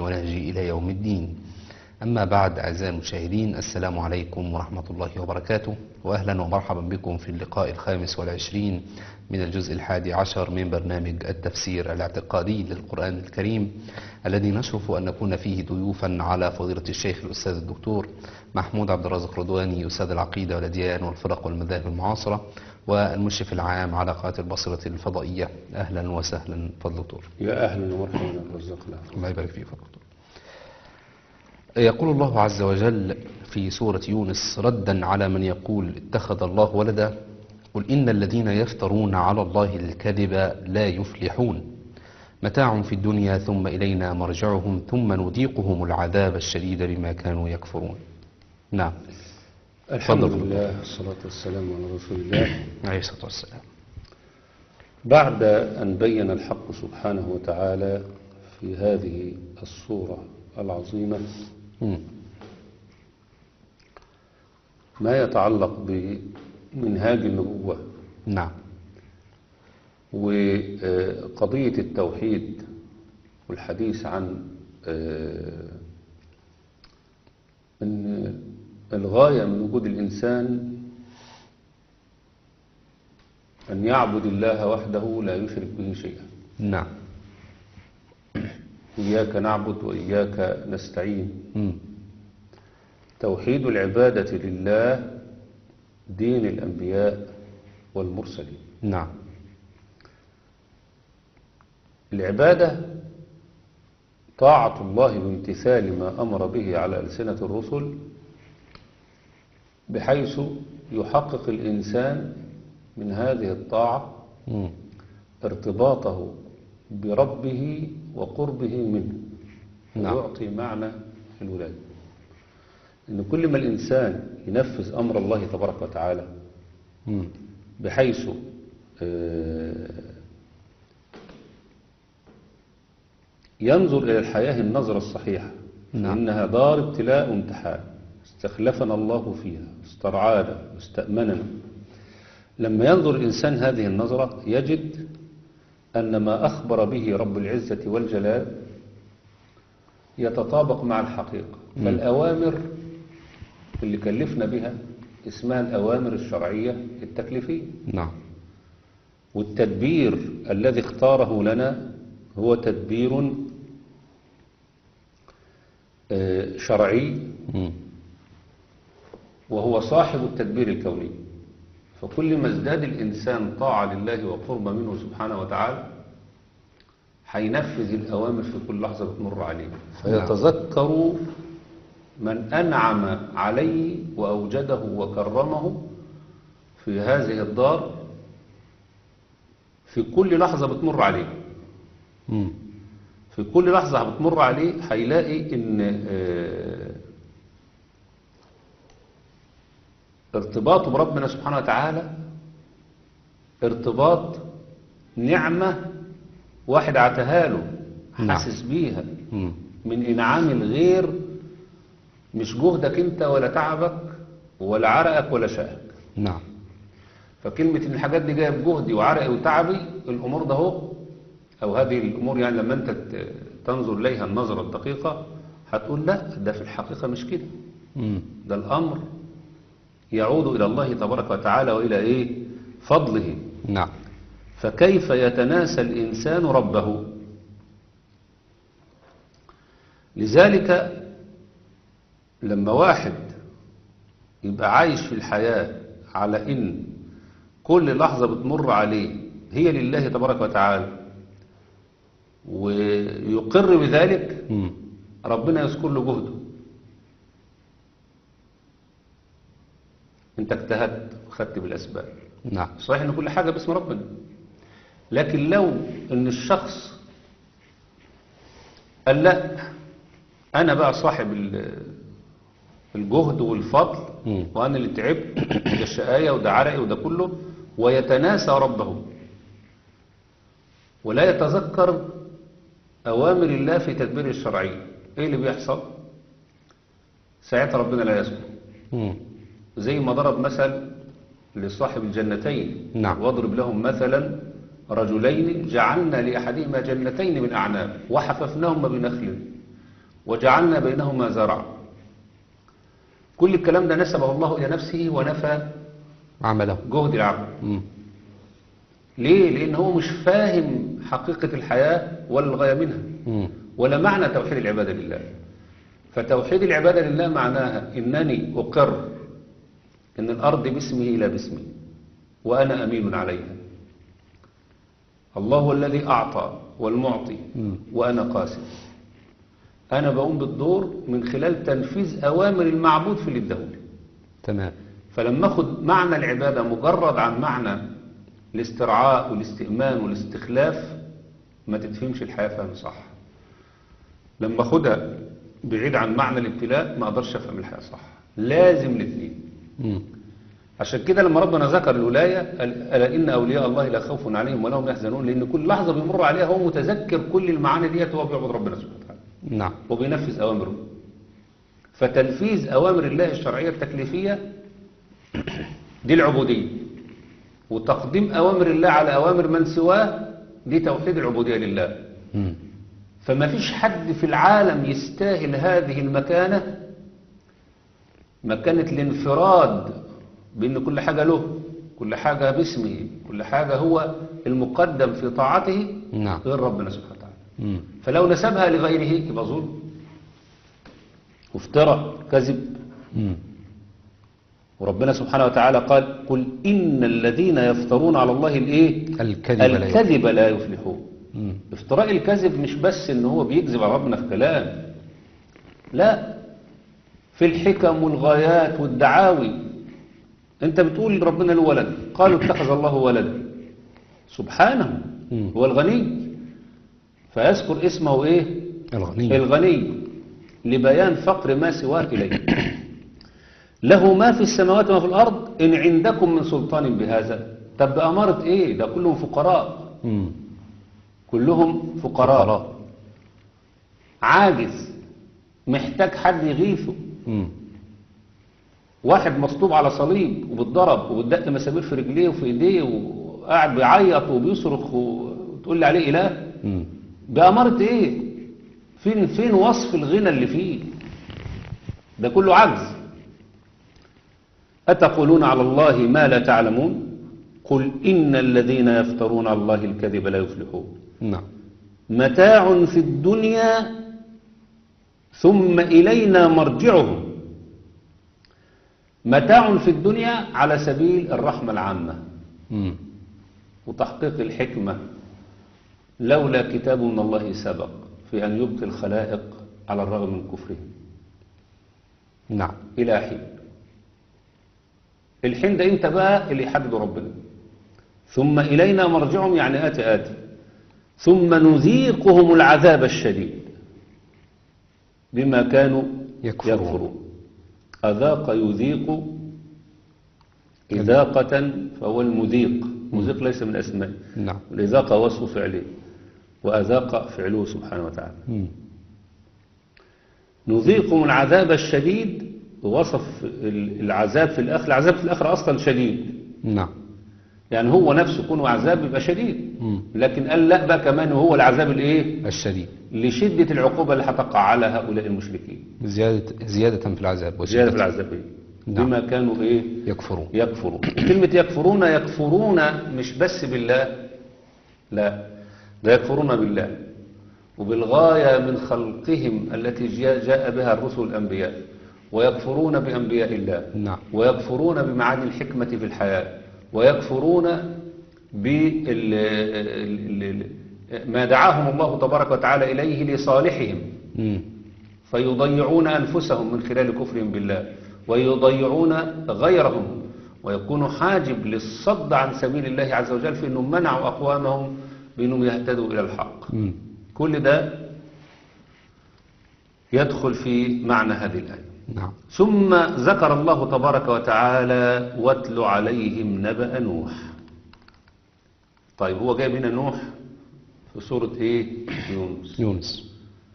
ونهجي إلى يوم الدين أما بعد أعزائي المشاهدين السلام عليكم ورحمة الله وبركاته وأهلا ومرحبا بكم في اللقاء الخامس والعشرين من الجزء الحادي عشر من برنامج التفسير الاعتقادي للقرآن الكريم الذي نشرف أن نكون فيه ضيوفا على فضيلة الشيخ الأستاذ الدكتور محمود عبد الرازق رضواني أستاذ العقيدة والأديان والفرق والمذاهب المعاصرة والمشرف العام على قناة البصرة الفضائية أهلا وسهلا فضل دكتور يا أهلا ومرحبا يا رزاق الله الله يبارك فيك فضل دكتور يقول الله عز وجل في سورة يونس ردا على من يقول اتخذ الله ولدا قل إن الذين يفترون على الله الكذب لا يفلحون متاع في الدنيا ثم إلينا مرجعهم ثم نذيقهم العذاب الشديد بما كانوا يكفرون نعم الحمد تفضل. لله والصلاة والسلام على رسول الله عليه الصلاة والسلام بعد أن بين الحق سبحانه وتعالى في هذه الصورة العظيمة مم. ما يتعلق بمنهاج النبوة نعم وقضية التوحيد والحديث عن آه، أن الغاية من وجود الإنسان أن يعبد الله وحده لا يشرك به شيئا نعم إياك نعبد وإياك نستعين مم. توحيد العبادة لله دين الأنبياء والمرسلين نعم العبادة طاعة الله بامتثال ما أمر به على ألسنة الرسل بحيث يحقق الإنسان من هذه الطاعة مم. ارتباطه بربه وقربه منه نعم. ويعطي معنى الولاية إن كل ما الإنسان ينفذ أمر الله تبارك وتعالى مم. بحيث آه، ينظر إلى الحياة النظرة الصحيحة نعم. إنها دار ابتلاء وامتحان استخلفنا الله فيها استرعانا واستأمننا لما ينظر الإنسان هذه النظرة يجد أن ما أخبر به رب العزة والجلال يتطابق مع الحقيقة فالأوامر اللي كلفنا بها اسمها الأوامر الشرعية التكليفية نعم والتدبير الذي اختاره لنا هو تدبير آه، شرعي مم. وهو صاحب التدبير الكوني فكل ما ازداد الإنسان طاعة لله وقرب منه سبحانه وتعالى هينفذ الأوامر في كل لحظة بتمر عليه فيتذكر من أنعم عليه وأوجده وكرمه في هذه الدار في كل لحظة بتمر عليه مم. في كل لحظة بتمر عليه هيلاقي ان آه، ارتباطه بربنا سبحانه وتعالى ارتباط نعمة واحد عتها له نعم. حاسس بيها مم. من انعام الغير مش جهدك انت ولا تعبك ولا عرقك ولا شقك نعم فكلمة ان الحاجات دي جاية بجهدي وعرقي وتعبي الامور ده هو او هذه الامور يعني لما انت ت- تنظر اليها النظرة الدقيقة هتقول لا ده في الحقيقة مش كده مم. ده الامر يعود الى الله تبارك وتعالى والى ايه فضله نعم فكيف يتناسى الانسان ربه لذلك لما واحد يبقى عايش في الحياة على ان كل لحظة بتمر عليه هي لله تبارك وتعالى ويقر بذلك مم. ربنا يذكر له جهده انت اجتهدت وخدت بالاسباب نعم صحيح ان كل حاجة باسم ربنا لكن لو ان الشخص قال لا انا بقى صاحب ال- الجهد والفضل مم. وانا اللي تعبت وده الشقاية وده عرقي وده كله ويتناسى ربه ولا يتذكر اوامر الله في تدبير الشرعي ايه اللي بيحصل ساعتها ربنا لا يذكر مم. زي ما ضرب مثل لصاحب الجنتين نعم. واضرب لهم مثلا رجلين جعلنا لأحدهما جنتين من أعناب وحففناهما بنخل وجعلنا بينهما زرعا كل الكلام ده نسبه الله إلى نفسه ونفى عمله جهد العبد مم. ليه؟ لأن هو مش فاهم حقيقة الحياة ولا الغاية منها مم. ولا معنى توحيد العبادة لله فتوحيد العبادة لله معناها إنني أقر إن الأرض باسمه لا باسمي وأنا أمين عليها الله هو الذي أعطى والمعطي مم. وأنا قاسم أنا بقوم بالدور من خلال تنفيذ أوامر المعبود في اللي اداهولي تمام فلما أخد معنى العبادة مجرد عن معنى الاسترعاء والاستئمان والاستخلاف ما تتفهمش الحياة فهم صح لما أخدها بعيد عن معنى الابتلاء ما أقدرش أفهم الحياة صح لازم الاثنين مم. عشان كده لما ربنا ذكر الولاية قال ألا إن أولياء الله لا خوف عليهم ولا هم يحزنون لأن كل لحظة بيمر عليها هو متذكر كل المعاني ديت وهو بيعبد ربنا سبحانه وتعالى نعم وبينفذ أوامره فتنفيذ أوامر الله الشرعية التكليفية دي العبودية وتقديم أوامر الله على أوامر من سواه دي توحيد العبودية لله مم. فما فيش حد في العالم يستاهل هذه المكانة مكانة الانفراد بأن كل حاجة له كل حاجة باسمه كل حاجة هو المقدم في طاعته نعم غير ربنا سبحانه وتعالى مم. فلو نسبها لغيره يبقى ظلم وافترى كذب مم. وربنا سبحانه وتعالى قال قل إن الذين يفترون على الله الايه الكذب لا يفلح. الكذب لا يفلحون مم. افتراء الكذب مش بس ان هو بيكذب على ربنا في كلام لا في الحكم والغايات والدعاوي انت بتقول ربنا له ولد قالوا اتخذ الله ولد سبحانه مم. هو الغني فيذكر اسمه ايه الغني الغني لبيان فقر ما سواه إليه له ما في السماوات وما في الأرض إن عندكم من سلطان بهذا طب بأمارة إيه ده كلهم فقراء مم. كلهم فقراء عاجز محتاج حد يغيثه مم. واحد مصلوب على صليب وبتضرب وبتدق مسامير في رجليه وفي ايديه وقاعد بيعيط وبيصرخ وتقول لي عليه اله مم. بأمارة ايه فين فين وصف الغنى اللي فيه ده كله عجز أتقولون على الله ما لا تعلمون قل إن الذين يفترون على الله الكذب لا يفلحون نعم متاع في الدنيا ثم إلينا مرجعهم متاع في الدنيا على سبيل الرحمة العامة مم. وتحقيق الحكمة لولا كتاب من الله سبق في أن يبقي الخلائق على الرغم من كفرهم نعم إلى حين الحين ده انت بقى اللي يحدد ربنا ثم إلينا مرجعهم يعني آتي آتي ثم نذيقهم العذاب الشديد بما كانوا يكفرون. يكفرون أذاق يذيق إذاقة فهو المذيق مذيق ليس من أسماء نعم الإذاقة وصف فعله وأذاق فعله سبحانه وتعالى مم. نذيقهم العذاب الشديد وصف ال- العذاب في الآخر العذاب في الآخر أصلا شديد نعم يعني هو نفسه كونه عذاب يبقى شديد مم. لكن قال لا بقى كمان هو العذاب الايه الشديد لشدة العقوبة اللي هتقع على هؤلاء المشركين زيادة زيادة في العذاب زيادة في وزيادة العذاب إيه؟ نعم. بما كانوا ايه يكفرون يكفرون كلمة يكفرون يكفرون مش بس بالله لا ده يكفرون بالله وبالغاية من خلقهم التي جاء جاء بها الرسل الأنبياء ويكفرون بأنبياء الله نعم ويكفرون بمعاني الحكمة في الحياة ويكفرون بال ال- ال- ما دعاهم الله تبارك وتعالى إليه لصالحهم مم. فيضيعون أنفسهم من خلال كفرهم بالله ويضيعون غيرهم ويكون حاجب للصد عن سبيل الله عز وجل في أنهم منعوا أقوامهم بأنهم يهتدوا إلى الحق مم. كل ده يدخل في معنى هذه الآية نعم ثم ذكر الله تبارك وتعالى واتل عليهم نبأ نوح طيب هو جايب هنا نوح في سورة ايه يونس يونس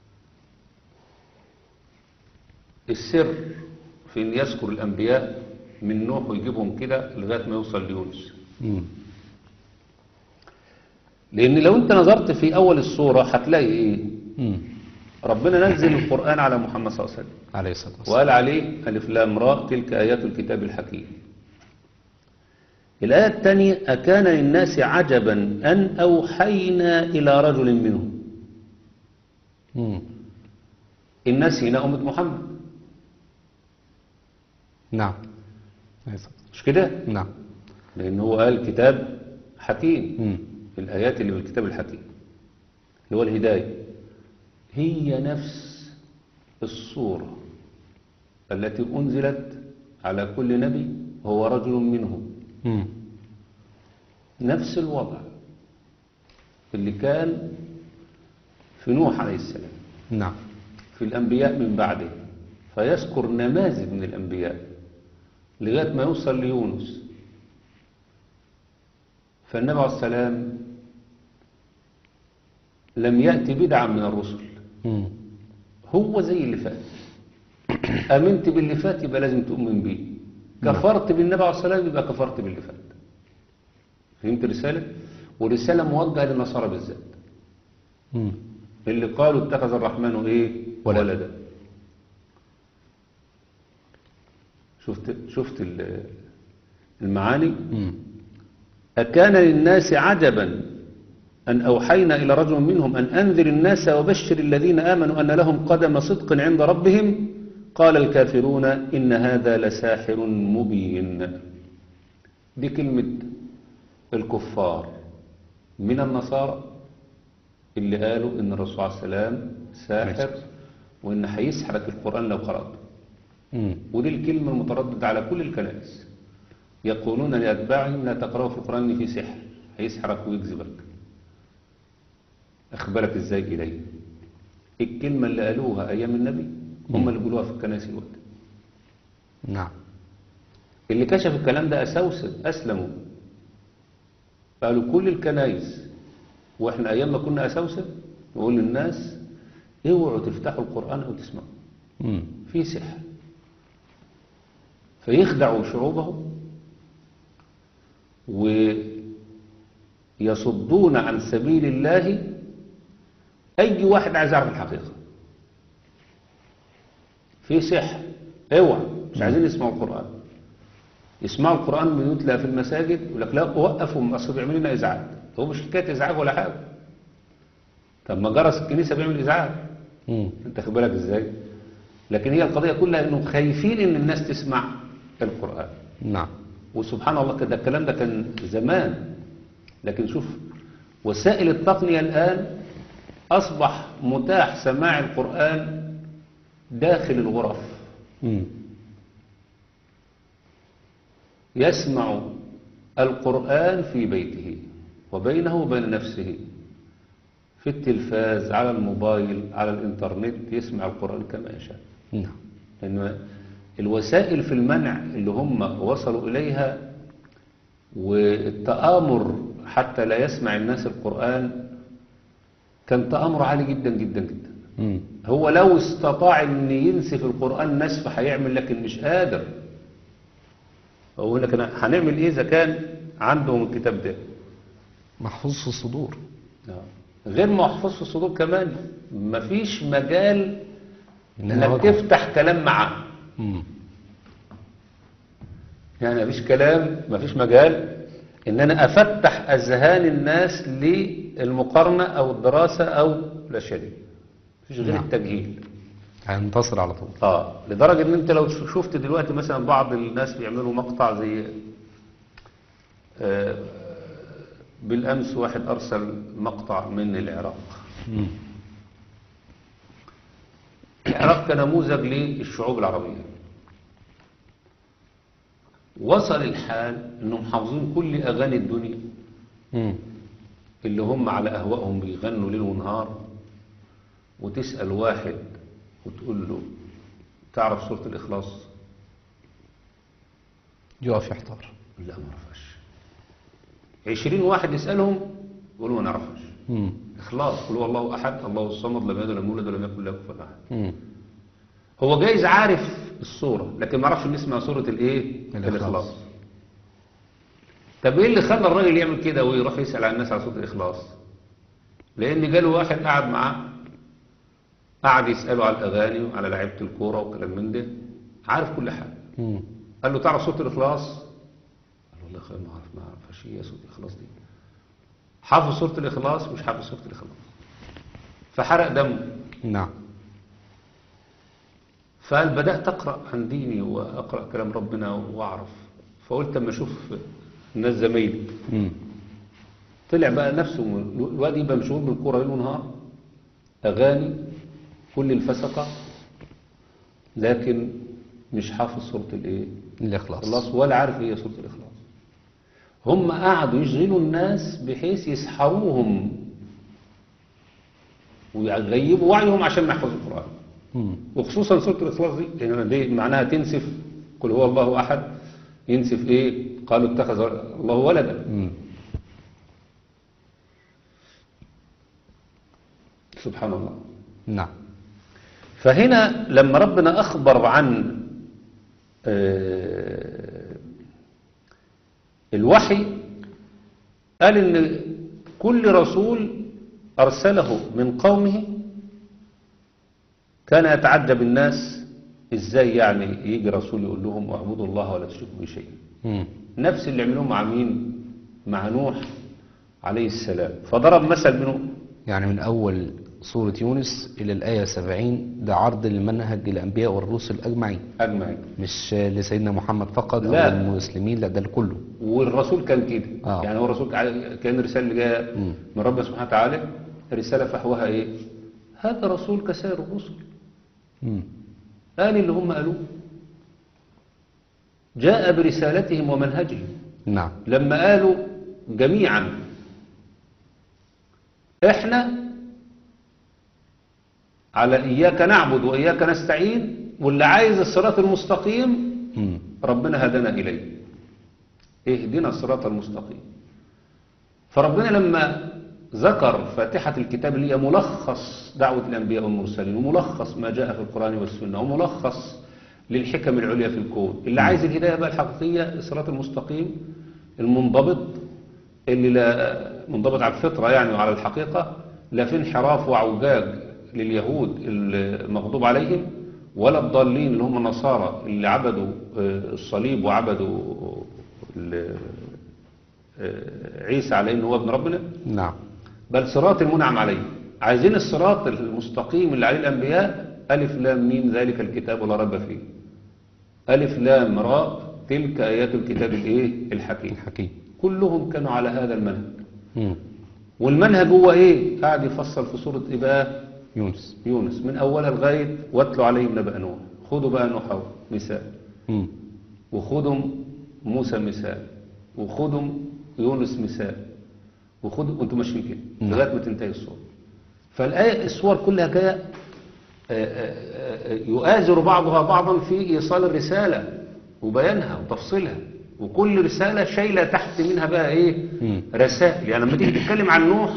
السر في ان يذكر الانبياء من نوح ويجيبهم كده لغايه ما يوصل ليونس مم. لان لو انت نظرت في اول السوره هتلاقي ايه مم. ربنا نزل القرآن على محمد صلى الله عليه وسلم عليه الصلاة والسلام وقال عليه ألف لام راء تلك آيات الكتاب الحكيم الآية الثانية أكان للناس عجبا أن أوحينا إلى رجل منهم مم. الناس هنا أمة محمد نعم عليه الصلاة والسلام. مش كده نعم لأن هو قال كتاب حكيم مم. الآيات اللي في الكتاب الحكيم اللي هو الهداية هي نفس الصورة التي أنزلت على كل نبي هو رجل منهم مم. نفس الوضع اللي كان في نوح عليه السلام نعم في الأنبياء من بعده فيذكر نماذج من الأنبياء لغاية ما يوصل ليونس فالنبي عليه السلام لم يأتي بدعا من الرسل مم. هو زي اللي فات أمنت باللي فات يبقى لازم تؤمن بيه كفرت بالنبي عليه السلام يبقى كفرت باللي فات فهمت الرسالة؟ ورسالة موجهة للنصارى بالذات مم. اللي قالوا اتخذ الرحمن ايه ولدا. ولدا شفت شفت ال- المعاني مم. أكان للناس عجبا أن أوحينا إلى رجل منهم أن أنذر الناس وبشر الذين آمنوا أن لهم قدم صدق عند ربهم قال الكافرون إن هذا لساحر مبين دي كلمة الكفار من النصارى اللي قالوا إن الرسول عليه السلام ساحر وإن هيسحرك القرآن لو قرأته مم. ودي الكلمة المترددة على كل الكنائس يقولون لأتباعهم لا تقرأوا في القرآن إن في سحر هيسحرك ويكذبك أخبرك إزاي إليه الكلمة اللي قالوها أيام النبي هم اللي بيقولوها في الكنائس الوقت نعم اللي كشف الكلام ده أسوسة أسلموا قالوا كل الكنائس وإحنا أيام ما كنا أسوسة نقول للناس اوعوا تفتحوا القرآن أو تسمعوا مم. في سحر فيخدعوا شعوبهم ويصدون عن سبيل الله أي واحد عايز يعرف الحقيقة في سحر اوعى مش عايزين يسمعوا القرآن يسمعوا القرآن بيتلى في المساجد يقول لك لا وقفوا اصل بيعملوا لنا ازعاج هو مش حكايه ازعاج ولا حاجه طب ما جرس الكنيسه بيعمل ازعاج مم. انت خد بالك ازاي لكن هي القضيه كلها انهم خايفين ان الناس تسمع القران نعم وسبحان الله كده الكلام ده كان زمان لكن شوف وسائل التقنيه الان اصبح متاح سماع القران داخل الغرف مم. يسمع القرآن في بيته وبينه وبين نفسه في التلفاز على الموبايل على الإنترنت يسمع القرآن كما يشاء نعم لأن الوسائل في المنع اللي هم وصلوا إليها والتآمر حتى لا يسمع الناس القرآن كان تآمر عالي جدا جدا جدا مم. هو لو استطاع ان ينسف القرآن نسف هيعمل لكن مش قادر هو لك أنا هنعمل ايه اذا كان عندهم الكتاب ده محفوظ في الصدور غير محفوظ في الصدور كمان مفيش مجال إنها انك واجهة. تفتح كلام معاه مم. يعني مفيش كلام مفيش مجال ان انا افتح اذهان الناس للمقارنة او الدراسة او الاشياء دي مفيش غير نعم. التجهيل هينتصر على طول اه لدرجة ان انت لو شفت دلوقتي مثلا بعض الناس بيعملوا مقطع زي آه، بالامس واحد ارسل مقطع من العراق مم. العراق كنموذج للشعوب العربية وصل الحال انهم حافظين كل اغاني الدنيا مم. اللي هم على اهوائهم بيغنوا ليل ونهار وتسأل واحد وتقول له تعرف سورة الإخلاص يقف يحتار لا ما اعرفهاش عشرين واحد يسألهم يقولوا ما نعرفهاش مم. إخلاص قل هو الله أحد الله الصمد لم يلد ولم يولد ولم يكن له كفوا أحد مم. هو جايز عارف الصورة لكن ما عرفش ان اسمها سورة الايه الإخلاص. الإخلاص طب ايه اللي خلى الراجل يعمل كده ويروح يسأل عن الناس على سورة الإخلاص لأن جاله واحد قعد معاه قعد يسأله على الأغاني وعلى لعيبة الكورة وكلام من ده عارف كل حاجة مم. قال له تعرف سورة الإخلاص قال له والله يا أخي ما أعرف ما أعرفش إيه سورة الإخلاص دي حافظ سورة الإخلاص مش حافظ سورة الإخلاص فحرق دمه نعم فقال بدأت أقرأ عن ديني وأقرأ كلام ربنا وأعرف فقلت أما أشوف الناس زمايلي مم. طلع بقى نفسه الواد يبقى مشغول بالكورة ليل ونهار أغاني كل الفسقة لكن مش حافظ سورة الإيه؟ الإخلاص الإخلاص ولا عارف إيه سورة الإخلاص هم قعدوا يشغلوا الناس بحيث يسحروهم ويغيبوا وعيهم عشان ما يحفظوا القرآن مم. وخصوصا سورة الإخلاص دي لأن دي معناها تنسف قل هو الله أحد ينسف إيه قالوا اتخذ الله ولدا مم. سبحان الله نعم فهنا لما ربنا أخبر عن آه، الوحي قال إن كل رسول أرسله من قومه كان يتعجب الناس إزاي يعني يجي رسول يقول لهم اعبدوا الله ولا تشركوا به شيئا مم. نفس اللي عملوه مع مين مع نوح عليه السلام فضرب مثل منه يعني من أول سورة يونس إلى الآية 70 ده عرض لمنهج الأنبياء والرسل أجمعين أجمعين مش لسيدنا محمد فقط أو لا. للمسلمين لا ده لكله والرسول كان كده آه. يعني هو الرسول كع- كان رسالة اللي جايه مم. من ربنا سبحانه وتعالى رسالة فحوها ايه هذا رسول كسائر الرسل مم. قال اللي هم قالوه جاء برسالتهم ومنهجهم نعم لما قالوا جميعا احنا على اياك نعبد واياك نستعين واللي عايز الصراط المستقيم مم. ربنا هدانا إليه اهدنا الصراط المستقيم فربنا لما ذكر فاتحة الكتاب اللي هي ملخص دعوة الأنبياء والمرسلين وملخص ما جاء في القرآن والسنة وملخص للحكم العليا في الكون اللي عايز الهداية بقى الحقيقية الصراط المستقيم المنضبط اللي لا منضبط على الفطرة يعني وعلى الحقيقة لا في انحراف وعوجاج لليهود المغضوب عليهم ولا الضالين اللي هم النصارى اللي عبدوا آه، الصليب وعبدوا ال- آه، عيسى على انه هو ابن ربنا نعم بل صراط المنعم عليه عايزين الصراط المستقيم اللي عليه الانبياء الف لام ميم ذلك الكتاب لا ريب فيه الف لام راء تلك ايات الكتاب الايه الحكيم الحكيم كلهم كانوا على هذا المنهج مم. والمنهج هو ايه قاعد يفصل في سوره ايه بقى يونس يونس من اولها لغايه واتلوا عليهم نبأ نوح خدوا بقى نوح أهو مثال مم. وخدوا موسى مثال وخدوا يونس مثال وخدوا وانتم ماشيين كده نعم. لغايه ما تنتهي الصور فالآية الصور كلها جايه آه، آه، آه، يؤازر بعضها بعضا في ايصال الرساله وبيانها وتفصيلها وكل رساله شايله تحت منها بقى ايه مم. رسائل يعني لما تيجي تتكلم عن نوح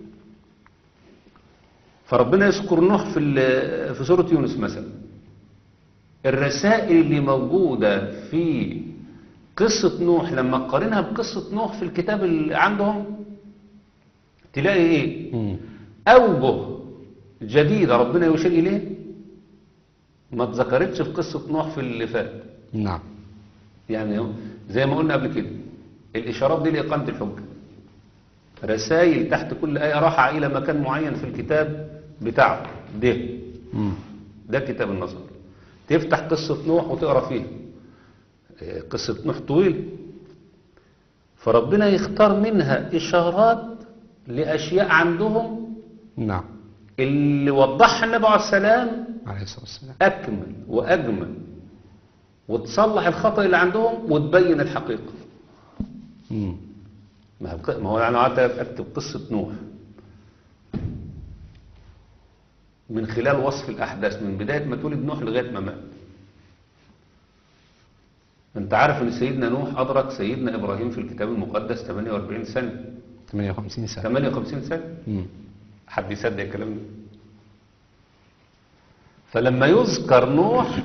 فربنا يذكر نوح في ال- في سورة يونس مثلا الرسائل اللي موجودة في قصة نوح لما تقارنها بقصة نوح في الكتاب اللي عندهم تلاقي ايه مم. أوجه جديدة ربنا يشير إليه ما اتذكرتش في قصة نوح في اللي فات نعم يعني زي ما قلنا قبل كده الإشارات دي لإقامة الحجة رسائل تحت كل آية راحة إلى مكان معين في الكتاب بتاعه ده مم. ده كتاب النظر تفتح قصة نوح وتقرأ فيها آه، قصة نوح طويل فربنا يختار منها إشارات لأشياء عندهم نعم اللي وضحها النبي عليه السلام عليه الصلاة والسلام أكمل وأجمل وتصلح الخطأ اللي عندهم وتبين الحقيقة مم. ما هو- ما هو أنا قعدت أكتب قصة نوح من خلال وصف الأحداث من بداية ما تولد نوح لغاية ما مات أنت عارف أن سيدنا نوح أدرك سيدنا إبراهيم في الكتاب المقدس 48 سنة 58 سنة 58 سنة مم. حد يصدق الكلام ده فلما يذكر نوح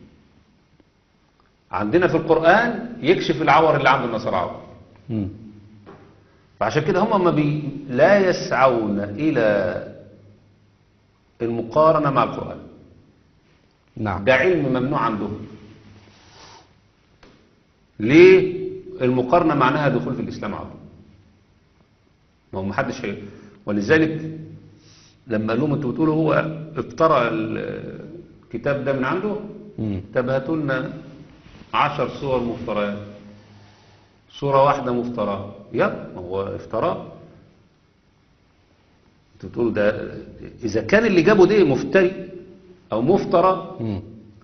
عندنا في القرآن يكشف العور اللي عند النصارى عور مم. فعشان كده هم ما بي لا يسعون إلى المقارنة مع القرآن نعم ده علم ممنوع عندهم ليه المقارنة معناها دخول في الإسلام على طول ما هو محدش هي ولذلك لما قال لهم انتوا بتقولوا هو افترى الكتاب ده من عنده مم. طب هاتوا لنا عشر صور مفتريات صورة واحدة مفترى يلا ما هو افتراء انتوا بتقولوا ده إذا كان اللي جابه ده مفتري أو مفترى مم.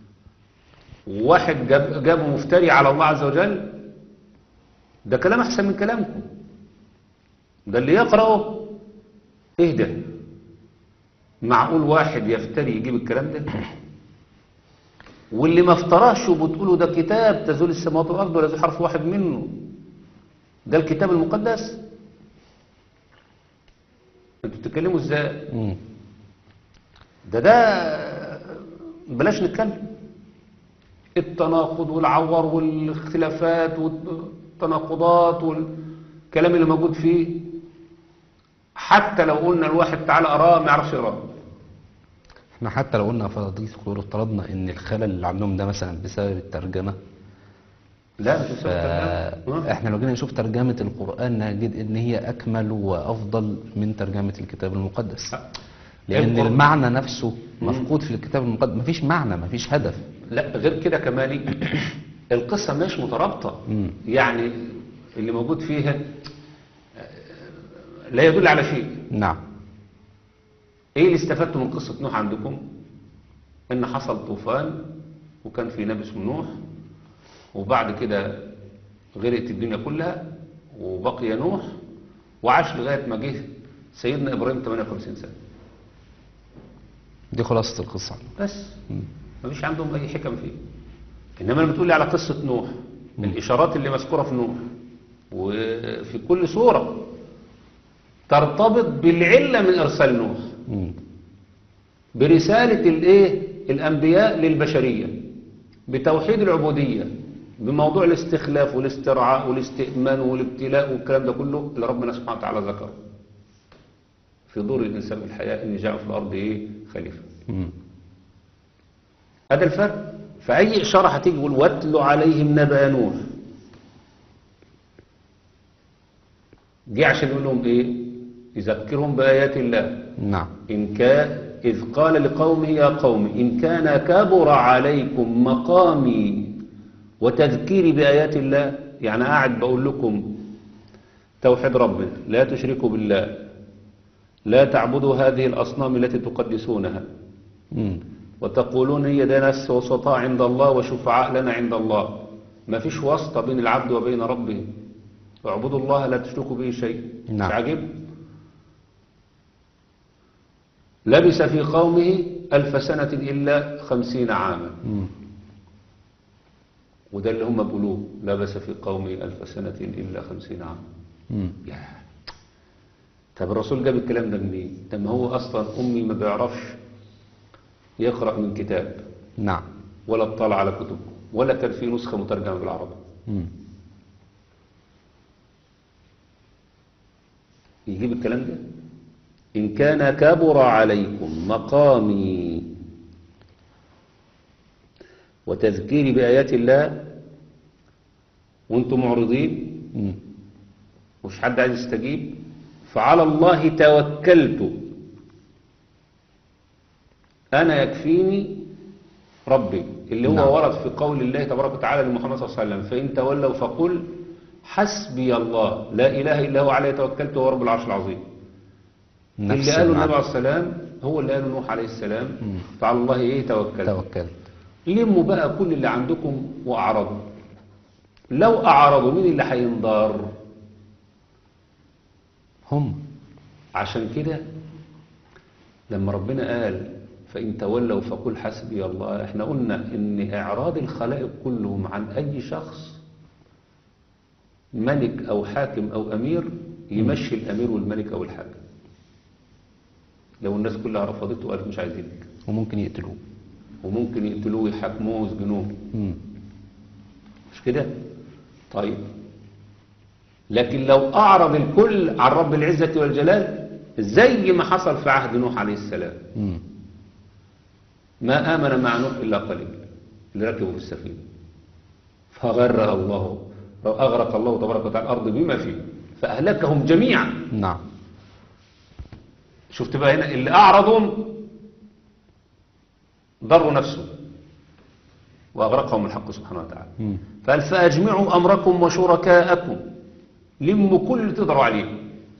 واحد جاب جابه مفتري على الله عز وجل ده كلام احسن من كلامكم ده اللي يقرأه اهدى معقول واحد يفتري يجيب الكلام ده واللي ما افتراش وبتقولوا ده كتاب تزول السماوات والارض ولا يزول حرف واحد منه ده الكتاب المقدس انتوا بتتكلموا ازاي مم. ده ده بلاش نتكلم التناقض والعور والاختلافات والتناقضات والكلام اللي موجود فيه حتى لو قلنا الواحد تعالى قراه ما يعرفش يقراه احنا حتى لو قلنا فضيلة الدكتور افترضنا ان الخلل اللي عندهم ده مثلا بسبب الترجمة لا مش بسبب الكلام. فاحنا لو جينا نشوف ترجمة القرآن نجد ان هي اكمل وافضل من ترجمة الكتاب المقدس لان القرآن- المعنى نفسه مفقود في الكتاب المقدس مفيش معنى مفيش هدف لا غير كده كمان القصة مش مترابطة مم. يعني اللي موجود فيها لا يدل على شيء نعم ايه اللي استفدته من قصة نوح عندكم ان حصل طوفان وكان في نبي اسمه نوح وبعد كده غرقت الدنيا كلها وبقي نوح وعاش لغاية ما جه سيدنا ابراهيم 58 سنة دي خلاصة القصة بس مفيش عندهم اي حكم فيه انما لما تقول لي على قصة نوح الاشارات اللي مذكورة في نوح وفي كل سورة ترتبط بالعلة من ارسال نوح مم. برسالة الايه الانبياء للبشرية بتوحيد العبودية بموضوع الاستخلاف والاسترعاء والاستئمان والابتلاء والكلام ده كله اللي ربنا سبحانه وتعالى ذكره في دور الانسان في الحياة ان جاء في الارض ايه خليفة مم. هذا الفرق فأي إشارة هتيجي يقول واتلوا عليهم نبأ نوح جه عشان يقول لهم إيه يذكرهم بآيات الله نعم إن كان إذ قال لقومه يا قوم إن كان كبر عليكم مقامي وتذكيري بآيات الله يعني قاعد بقول لكم توحيد ربنا لا تشركوا بالله لا تعبدوا هذه الأصنام التي تقدسونها مم. وتقولون هي ده ناس وسطاء عند الله وشفعاء لنا عند الله ما فيش واسطة بين العبد وبين ربه واعبدوا الله لا تشركوا به شيء نعم. مش عاجب لبس في قومه ألف سنة إلا خمسين عاما مم. وده اللي هم بيقولوه لبس في قومه ألف سنة إلا خمسين عاما مم. يا طب الرسول جاب الكلام ده منين؟ ده ما هو أصلا أمي ما بيعرفش يقرأ من كتاب نعم ولا اطلع على كتب ولا كان في نسخة مترجمة بالعربي مم. يجيب الكلام ده إن كان كبر عليكم مقامي وتذكيري بآيات الله وانتم معرضين مم. مش حد عايز يستجيب فعلى الله توكلت أنا يكفيني ربي اللي هو نعم. ورد في قول الله تبارك وتعالى لمحمد صلى الله عليه وسلم فإن تولوا فقل حسبي الله لا إله إلا هو عليه توكلت وهو رب العرش العظيم نفس اللي قاله النبي المعنى. عليه السلام هو اللي قاله نوح عليه السلام فعلى الله ايه توكلت توكلت لموا بقى كل اللي عندكم واعرضوا لو اعرضوا مين اللي هينضار هم عشان كده لما ربنا قال فإن تولوا فقل حسبي الله احنا قلنا ان اعراض الخلائق كلهم عن اي شخص ملك او حاكم او امير يمشي الامير والملك او الحاكم لو الناس كلها رفضته وقالت مش عايزينك وممكن يقتلوه وممكن يقتلوه ويحاكموه ويسجنوه مم. مش كده طيب لكن لو أعرض الكل عن رب العزة والجلال زي ما حصل في عهد نوح عليه السلام مم. ما آمن مع نوح إلا قليل اللي ركبوا في السفينة فغرق الله أغرق الله تبارك وتعالى الأرض بما فيه فأهلكهم جميعا نعم شفت بقى هنا اللي أعرضوا ضروا نفسه وأغرقهم الحق سبحانه وتعالى مم. فقال فأجمعوا أمركم وشركاءكم لموا كل اللي تقدروا عليه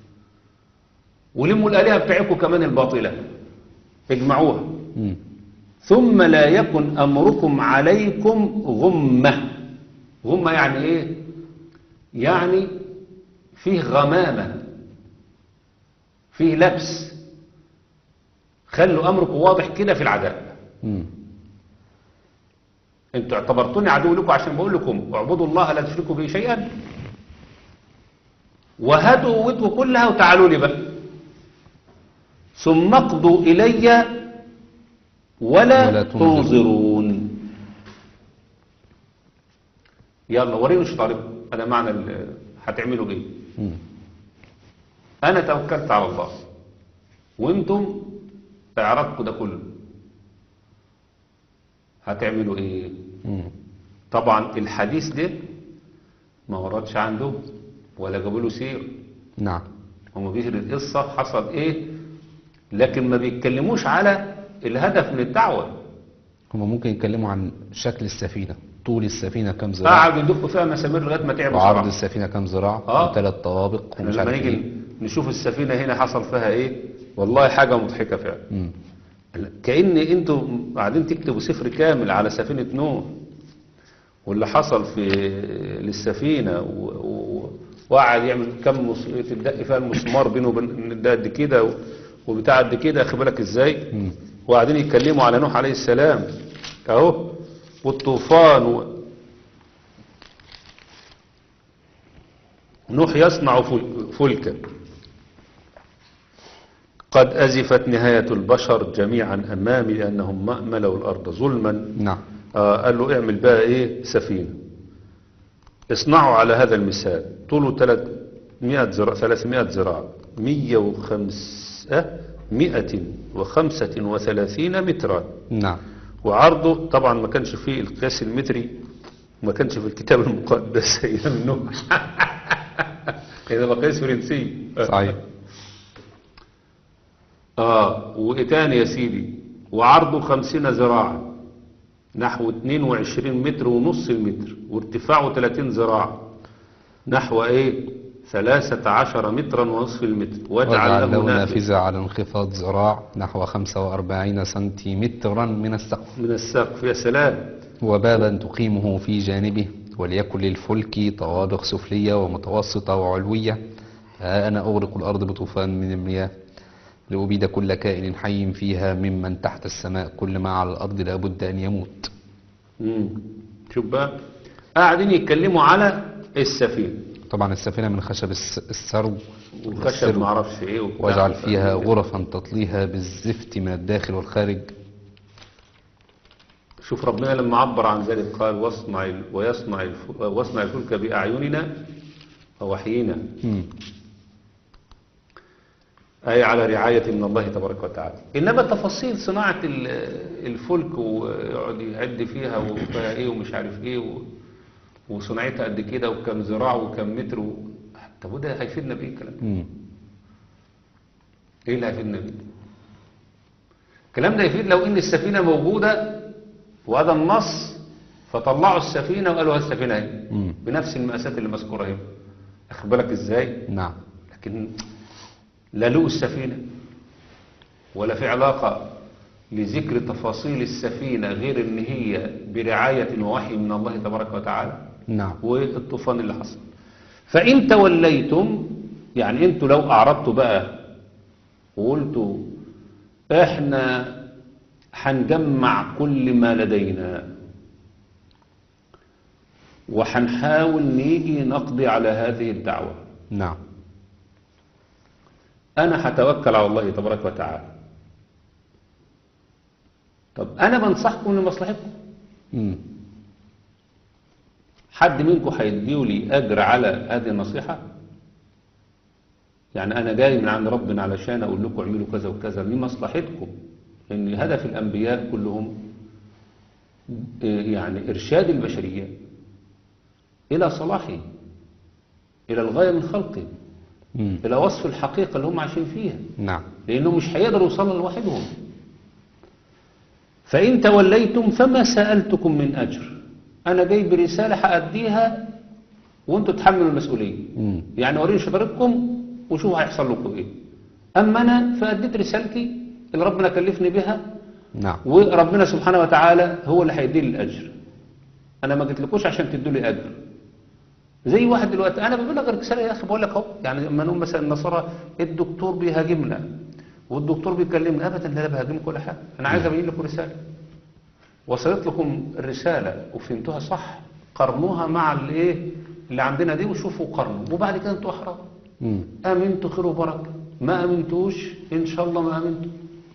ولموا الآلهة بتاعتكم كمان الباطلة اجمعوها مم. ثم لا يكن أمركم عليكم غمة غمة يعني إيه يعني فيه غمامة فيه لبس خلوا أمركم واضح كده في العذاب مم. انتوا اعتبرتوني عدو لكم عشان بقول لكم اعبدوا الله لا تشركوا به شيئا وهاتوا قوتكم كلها وتعالوا لي بقى ثم اقضوا إلي ولا, ولا تنظرون. تنظرون يلا وريني شطاركم هذا معنى ال- هتعملوا ايه مم. انا توكلت على الله وانتم اعرضكم ده كله هتعملوا ايه مم. طبعا الحديث ده ما وردش عنده ولا جابوا له سير نعم هم بيهروا القصة حصل ايه لكن ما بيتكلموش على الهدف من الدعوة هم ممكن يتكلموا عن شكل السفينة طول السفينة كم ذراع قعدوا يدقوا فيها مسامير لغاية ما تعبوا وعرض صراحة السفينة كم ذراع آه. وثلاث طوابق احنا ومش لما عارف نيجي ايه نشوف السفينة هنا حصل فيها ايه والله حاجة مضحكة فعلا مم. كأن انتوا قاعدين تكتبوا سفر كامل على سفينة نوح واللي حصل في للسفينة و- و- وقعد يعمل كم مص- تدق فيها المسمار بينه وبين ده قد كده و- وبتاع قد كده خد بالك ازاي مم. وقاعدين يتكلموا على نوح عليه السلام اهو والطوفان و... نوح يصنع فل- فلكا قد أزفت نهاية البشر جميعا أمامي لأنهم ما- ملأوا الأرض ظلما نعم آه قال له اعمل بقى إيه سفينة اصنعوا على هذا المثال طوله 300 ذراع 300 ذراع 105 135 مترا نعم وعرضه طبعا ما كانش فيه القياس المتري وما كانش في الكتاب المقدس ايام نوح هذا مقاييس فرنسي صحيح اه وايه تاني يا سيدي وعرضه خمسين ذراعا نحو 22 متر ونص المتر وارتفاعه 30 ذراع نحو ايه 13 مترا ونصف المتر واجعل واجعل له له نافذة نافذة على انخفاض ذراع نحو 45 سنتيمترا من السقف من السقف يا سلام وبابا تقيمه في جانبه وليكن للفلك طوابق سفلية ومتوسطة وعلوية ها أنا أغرق الأرض بطوفان من المياه لأبيد كل كائن حي فيها ممن تحت السماء كل ما على الأرض لابد أن يموت مم. شوف بقى قاعدين يتكلموا على السفينة طبعا السفينة من خشب الس- السرو وخشب والسرو. ما اعرفش ايه وبتاع. واجعل فيها غرفا تطليها بالزفت من الداخل والخارج شوف ربنا لما عبر عن ذلك قال واصنع ال- ويصنع الف- واصنع الفلك بأعيننا ووحينا مم. أي على رعاية من الله تبارك وتعالى إنما تفاصيل صناعة ال- الفلك ويقعد يعد فيها وفيها إيه ومش عارف إيه و- وصناعتها قد كده وكم ذراع وكم متر و... طب وده هيفيدنا بإيه الكلام ده؟ مم. إيه اللي هيفيدنا بيه؟ الكلام ده يفيد لو إن السفينة موجودة وهذا النص فطلعوا السفينة وقالوا هذه السفينة اهي مم. بنفس المقاسات اللي مذكورة اهي أخد بالك إزاي؟ نعم لكن لا له السفينة ولا في علاقة لذكر تفاصيل السفينة غير ان هي برعاية ووحي من الله تبارك وتعالى نعم والطوفان اللي حصل فإن توليتم يعني انتوا لو أعرضتوا بقى وقلتوا احنا هنجمع كل ما لدينا وهنحاول نيجي نقضي على هذه الدعوة نعم أنا هتوكل على الله تبارك وتعالى طب أنا بنصحكم لمصلحتكم مم. حد منكم هيديه لي أجر على هذه النصيحة يعني أنا جاي من عند ربنا علشان أقول لكم اعملوا كذا وكذا لمصلحتكم ان هدف الانبياء كلهم آه، يعني ارشاد البشريه الى صلاحهم الى الغايه من خلقهم مم. الى وصف الحقيقه اللي هم عايشين فيها نعم لانهم مش هيقدروا يوصلوا لوحدهم فان توليتم فما سالتكم من اجر انا جاي برساله هاديها وانتوا تحملوا المسؤوليه مم. يعني وريني شطارتكم وشوفوا هيحصل لكم ايه اما انا فاديت رسالتي اللي ربنا كلفني بها نعم وربنا سبحانه وتعالى هو اللي هيديني الاجر انا ما جيتلكوش عشان تدوا لي اجر زي واحد دلوقتي انا ببلغ رساله يا اخي بقول لك اهو يعني لما نقول مثلا النصارى الدكتور بيهاجمنا والدكتور بيكلمنا ابدا لا بهاجمكم ولا حاجه انا عايز ابين لكم رساله وصلت لكم الرساله وفهمتوها صح قارنوها مع الايه اللي عندنا دي وشوفوا قارنوا وبعد كده انتوا احرار مم. امنتوا خير وبركه ما امنتوش ان شاء الله ما امنتوا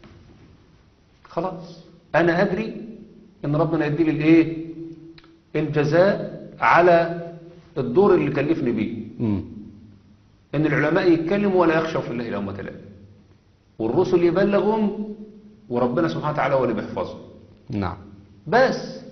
خلاص انا ادري ان ربنا يدي لي الايه الجزاء على الدور اللي كلفني بيه مم. ان العلماء يتكلموا ولا يخشوا في الله لومة لائم والرسل يبلغهم وربنا سبحانه وتعالى هو اللي بيحفظهم نعم بس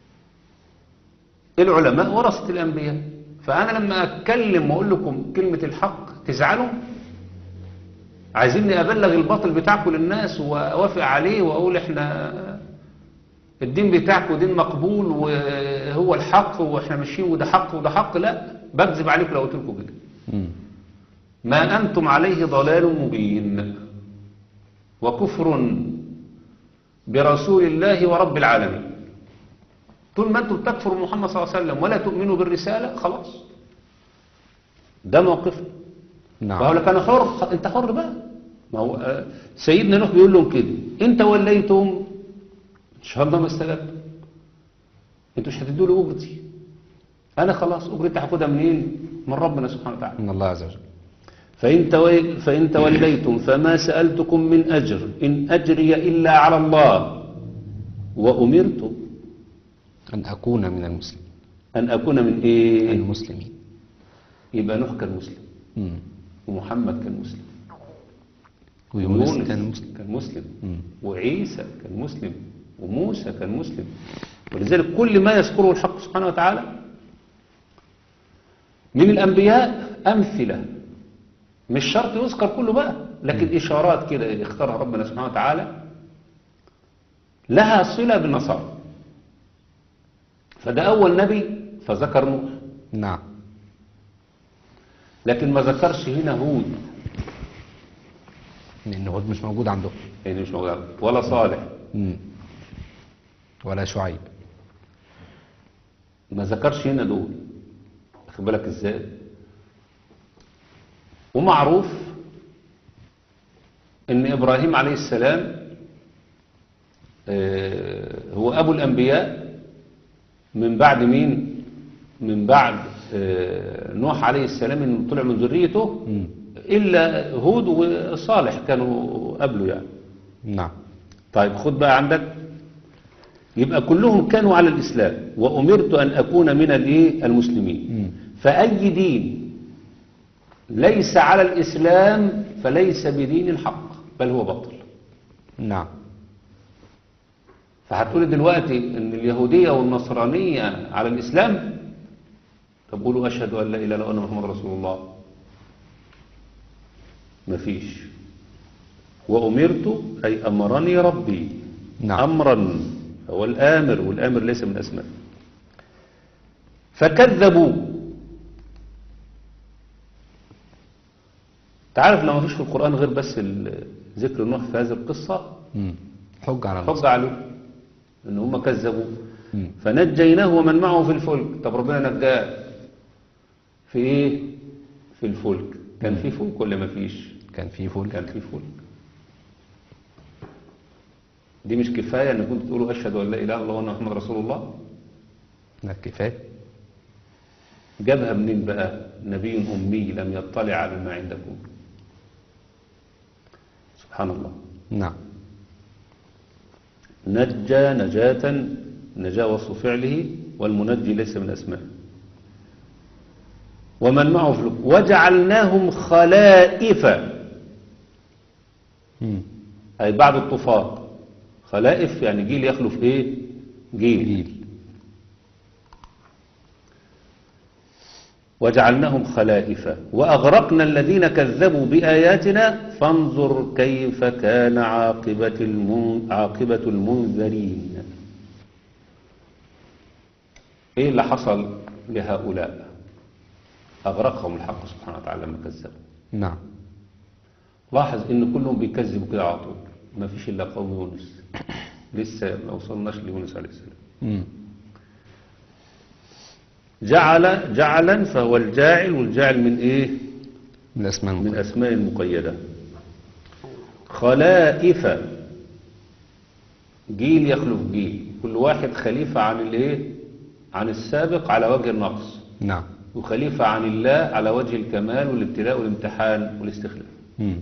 العلماء ورثة الأنبياء فأنا لما أتكلم وأقول لكم كلمة الحق تزعلوا عايزيني أبلغ الباطل بتاعكم للناس وأوافق عليه وأقول إحنا الدين بتاعكم دين مقبول وهو الحق وإحنا ماشيين وده حق وده حق لا بكذب عليكم لو قلت لكم كده مم. ما أنتم عليه ضلال مبين وكفر برسول الله ورب العالمين طول ما أنتم تكفروا محمد صلى الله عليه وسلم ولا تؤمنوا بالرسالة خلاص ده موقفنا نعم فهو لك أنا حر خ- أنت حر بقى ما هو آه، سيدنا نوح بيقول لهم كده أنت وليتم إن شاء الله ما استجبتم أنتوا مش هتدوا لي أجرتي أنا خلاص أجرتي هاخدها منين؟ من ربنا سبحانه وتعالى من الله عز وجل فإن, توي فإن توليتم فما سألتكم من أجر إن أجري إلا على الله وأمرت أن أكون من المسلمين أن أكون من إيه المسلمين يبقى نوح كان مسلم مم. ومحمد كان مسلم ويونس ويونس كان مسلم كان مسلم مم. وعيسى كان مسلم وموسى كان مسلم ولذلك كل ما يذكره الحق سبحانه وتعالى من الأنبياء أمثلة مش شرط يذكر كله بقى لكن إشارات كده اختارها ربنا سبحانه وتعالى لها صلة بالنصارى فده أول نبي فذكر نوح نعم لكن ما ذكرش هنا هود لأن هود مش موجود عندهم يعني مش موجود ولا صالح مم. ولا شعيب ما ذكرش هنا دول واخد بالك ازاي ومعروف ان ابراهيم عليه السلام آه، هو ابو الانبياء من بعد مين من بعد آه، نوح عليه السلام انه طلع من ذريته مم. الا هود وصالح كانوا قبله يعني نعم طيب خد بقى عندك يبقى كلهم كانوا على الإسلام وأمرت أن أكون من الإيه؟ المسلمين مم. فأي دين ليس على الإسلام فليس بدين حق بل هو باطل نعم فهتقول دلوقتي ان اليهودية والنصرانية على الإسلام طب قولوا أشهد أن لا إله إلا الله وأن محمد رسول الله مفيش وأمرت أي أمرني ربي نعم. أمرا هو الآمر والآمر ليس من أسماء فكذبوا تعرف لو ما فيش في القرآن غير بس ال- ذكر نوح في هذه القصة مم. حج على النصر حج عليه ان هم كذبوا مم. فنجيناه ومن معه في الفلك طب ربنا نجاه في ايه في الفلك كان في فلك ولا ما فيش كان في فول كان في فلك دي مش كفايه ان كنت تقولوا اشهد ان لا اله الا الله وان محمد رسول الله لا كفاية جابها منين بقى نبي امي لم يطلع على ما عندكم سبحان الله نعم نجى نجاة نجاة وصف فعله والمنجي ليس من أسماء ومن معه في الفلك وجعلناهم خلائف مم. أي بعد الطوفان خلائف يعني جيل يخلف ايه جيل, جيل وجعلناهم خلائف وأغرقنا الذين كذبوا بآياتنا فانظر كيف كان عاقبة, المن... عاقبة المنذرين ايه اللي حصل لهؤلاء أغرقهم الحق سبحانه وتعالى لما كذبوا نعم لاحظ ان كلهم بيكذبوا كده على طول ما فيش الا قوم يونس لسه ما وصلناش ليونس عليه السلام مم. جعل جعلا فهو الجاعل والجاعل من ايه من الأسماء من المقيدة. اسماء المقيدة خلائف جيل يخلف جيل كل واحد خليفة عن الايه عن السابق على وجه النقص نعم وخليفة عن الله على وجه الكمال والابتلاء والامتحان والاستخلاف مم.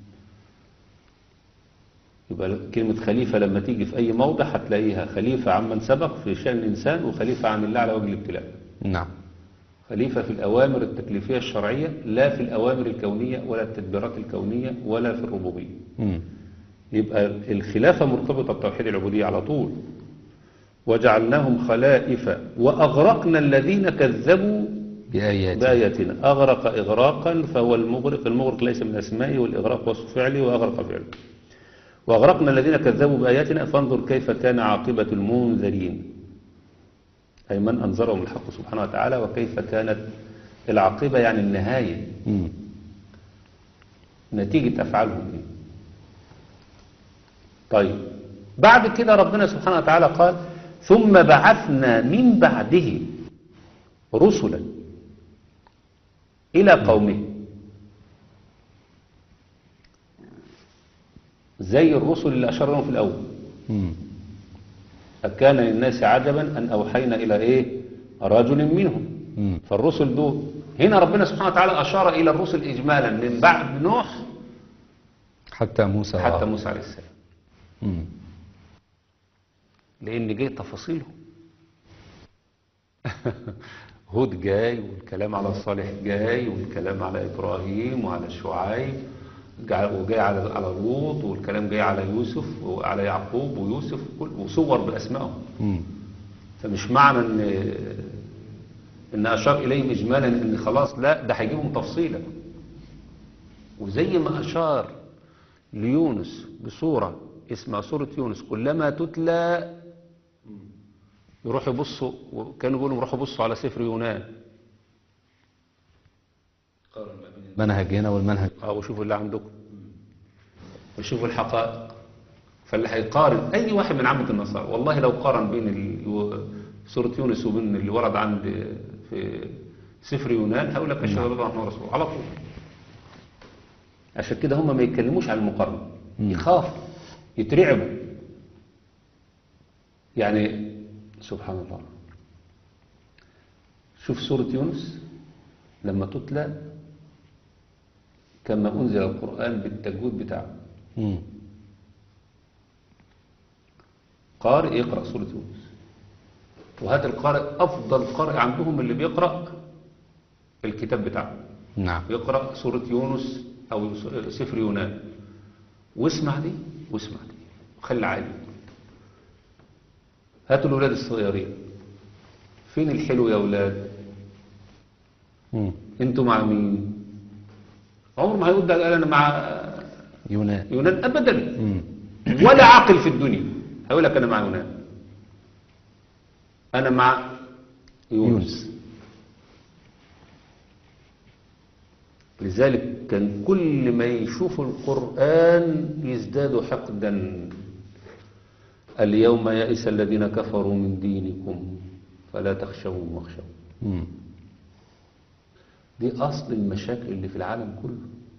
يبقى كلمة خليفة لما تيجي في أي موضع هتلاقيها خليفة عمن سبق في شأن الإنسان وخليفة عن الله على وجه الابتلاء نعم خليفة في الأوامر التكليفية الشرعية لا في الأوامر الكونية ولا التدبيرات الكونية ولا في الربوبية مم. يبقى الخلافة مرتبطة بتوحيد العبودية على طول وجعلناهم خلائف وأغرقنا الذين كذبوا بآيات بآياتنا أغرق إغراقا فهو المغرق المغرق ليس من أسمائه والإغراق وصف فعله وأغرق فعله وأغرقنا الذين كذبوا بآياتنا فانظر كيف كان عاقبة المنذرين أي من أنذرهم الحق سبحانه وتعالى وكيف كانت العاقبة يعني النهاية مم. نتيجة أفعالهم دي طيب بعد كده ربنا سبحانه وتعالى قال ثم بعثنا من بعده رسلا إلى قومه زي الرسل اللي أشار لهم في الأول مم. أكان للناس عجبا أن أوحينا إلى إيه رجل منهم مم. فالرسل دول هنا ربنا سبحانه وتعالى أشار إلى الرسل إجمالا من بعد نوح حتى موسى حتى وعاد. موسى عليه السلام مم. لان جاي تفاصيلهم هود جاي والكلام على صالح جاي والكلام على ابراهيم وعلى شعيب جا- وجاي على على لوط والكلام جاي على يوسف وعلى يعقوب ويوسف وكل- وصور باسمائهم مم. فمش معنى ان ان اشار اليهم اجمالا ان خلاص لا ده هيجيبهم تفصيلا وزي ما اشار ليونس بصوره اسمها سوره يونس كلما تتلى يروحوا يبصوا وكانوا بيقولوا يروحوا يبصوا على سفر يونان منهج هنا والمنهج اه وشوفوا اللي عندكم وشوفوا الحقائق فاللي هيقارن اي واحد من عامه النصارى والله لو قارن بين ال- يو- سوره يونس وبين اللي ورد عند في سفر يونان هقول لك اشهد ان لا اله الا الله رسول الله على طول عشان كده هم ما يتكلموش عن المقارنه يخافوا يترعبوا يعني سبحان الله شوف سوره يونس لما تتلى كما أنزل القرآن بالتجويد بتاعه مم. قارئ يقرأ سورة يونس وهذا القارئ أفضل قارئ عندهم اللي بيقرأ الكتاب بتاعه نعم يقرأ سورة يونس أو سفر يونان واسمع دي واسمع دي وخلي عالي هاتوا الأولاد الصغيرين فين الحلو يا أولاد مم. انتوا مع مين عمر ما هيقول ده قال أنا مع يونان يونان أبدا مم. ولا عاقل في الدنيا هيقول لك انا مع يونان انا مع يونس يونس. لذلك كان كل ما يشوفوا القرآن يزدادوا حقدا اليوم يئس الذين كفروا من دينكم فلا تخشوهم واخشوا مم. دي أصل المشاكل اللي في العالم كله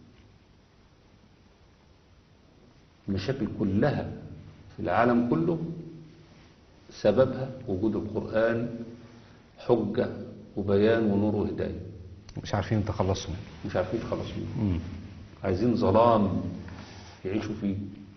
المشاكل كلها في العالم كله سببها وجود القرآن حجة وبيان ونور وهداية مش عارفين تخلصوا مش عارفين يتخلصوا منه مم. عايزين ظلام يعيشوا فيه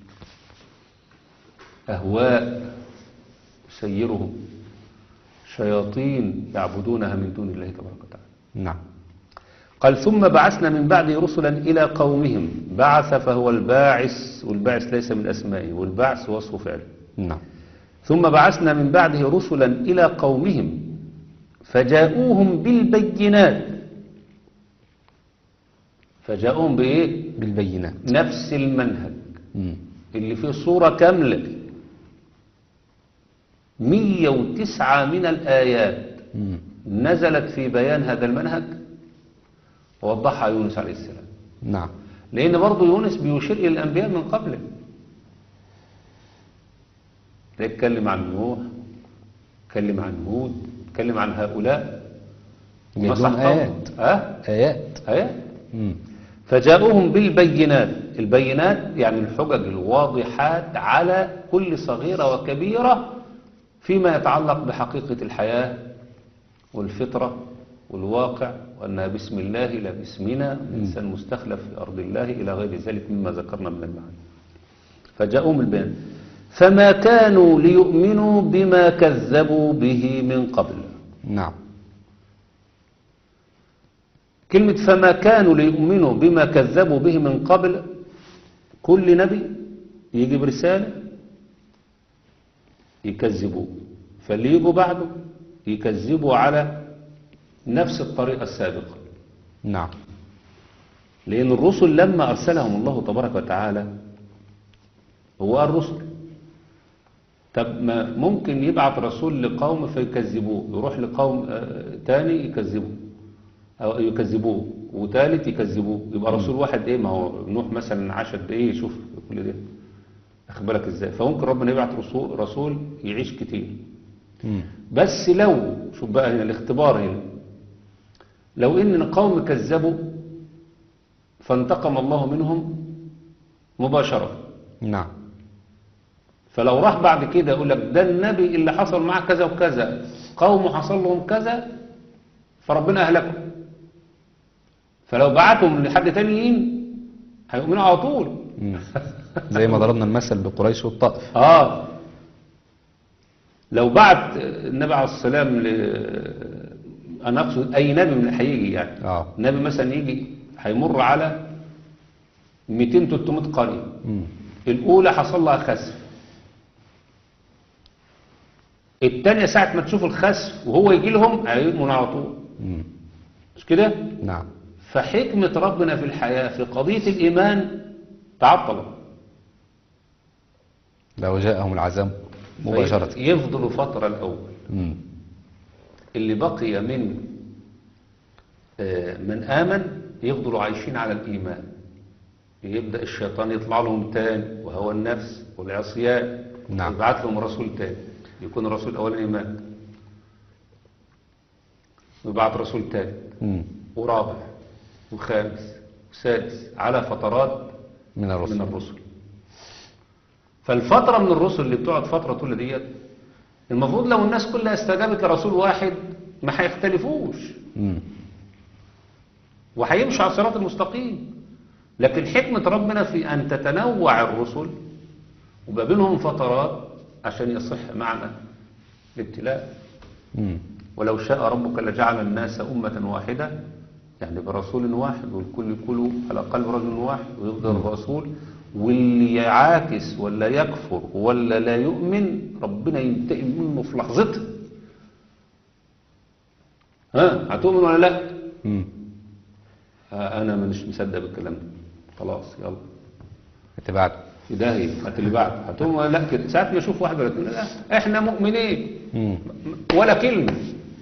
أهواء تسيرهم شياطين يعبدونها من دون الله تبارك وتعالى نعم قال ثم بعثنا من بعده رسلا إلى قومهم بعث فهو الباعث والباعث ليس من أسمائه والبعث وصف فعله نعم ثم بعثنا من بعده رسلا إلى قومهم فجاءوهم بالبينات فجاءوهم بإيه؟ بالبينات نفس المنهج مم. اللي فيه صورة كاملة 109 من الآيات مم. نزلت في بيان هذا المنهج ووضحها يونس عليه السلام نعم لأن برضه يونس بيشير إلى الأنبياء من قبله يتكلم عن نوح يتكلم عن هود يتكلم عن هؤلاء يدون ونصح قومه. آيات أه؟ آيات آيات مم. فجاءوهم بالبينات البينات يعني الحجج الواضحات على كل صغيرة وكبيرة فيما يتعلق بحقيقة الحياة والفطرة والواقع وأنها بسم الله لا باسمنا الإنسان مستخلف في أرض الله إلى غير ذلك مما ذكرنا من المعاني فجاءوهم بالبيان فما كانوا ليؤمنوا بما كذبوا به من قبل نعم كلمة فما كانوا ليؤمنوا بما كذبوا به من قبل كل نبي يجي برسالة يكذبوه فاللي يجوا بعده يكذبوا على نفس الطريقة السابقة نعم لأن الرسل لما أرسلهم الله تبارك وتعالى هو الرسل طب ما ممكن يبعث رسول لقوم فيكذبوه يروح لقوم آه، تاني يكذبوه أو يكذبوه وتالت يكذبوه يبقى رسول واحد ايه ما هو نوح مثلا عاش قد ايه شوف كل ده اخد بالك ازاي فممكن ربنا يبعث رسول رسول يعيش كتير مم. بس لو شوف بقى هنا الاختبار هنا لو ان قوم كذبوا فانتقم الله منهم مباشرة نعم فلو راح بعد كده يقول لك ده النبي اللي حصل معاه كذا وكذا قومه حصل لهم كذا فربنا أهلكهم فلو بعتهم لحد تانيين هيؤمنوا على طول مم. زي ما ضربنا المثل بقريش والطائف اه لو بعت النبي عليه السلام ل... انا اقصد اي نبي من هيجي يعني اه نبي مثلا يجي هيمر على 200 300 قريه مم. الاولى حصل لها خسف الثانيه ساعه ما تشوف الخسف وهو يجي لهم هيؤمنوا على طول مم. مش كده نعم فحكمه ربنا في الحياه في قضيه الايمان تعطلت لو جاءهم العذاب مباشرة يفضل فتره الاول مم. اللي بقي من آه، من آمن يفضلوا عايشين على الإيمان يبدأ الشيطان يطلع لهم تاني وهو النفس والعصيان نعم. يبعث لهم رسول تاني يكون الرسول الأولاني مات ويبعث رسول تاني مم. ورابع وخامس وسادس على فترات من من الرسل الرسل فالفترة من الرسل اللي بتقعد فترة طول ديت المفروض لو الناس كلها استجابت لرسول واحد ما هيختلفوش مم. وهيمشوا على الصراط المستقيم لكن حكمة ربنا في أن تتنوع الرسل وما بينهم فترات عشان يصح معنى الابتلاء مم. ولو شاء ربك لجعل الناس أمة واحدة يعني برسول واحد والكل يكونوا على قلب رجل واحد ويفضل الرسول واللي يعاكس ولا يكفر ولا لا يؤمن ربنا ينتقم منه في لحظتها ها هتؤمن ولا لا مم. ها انا مش مصدق بالكلام ده خلاص يلا اتبعت في داهيه هات اللي بعده هتؤمن ولا لا كده ساعات ما اشوف واحد ولا اتنين لا احنا مؤمنين مم. ولا كلمة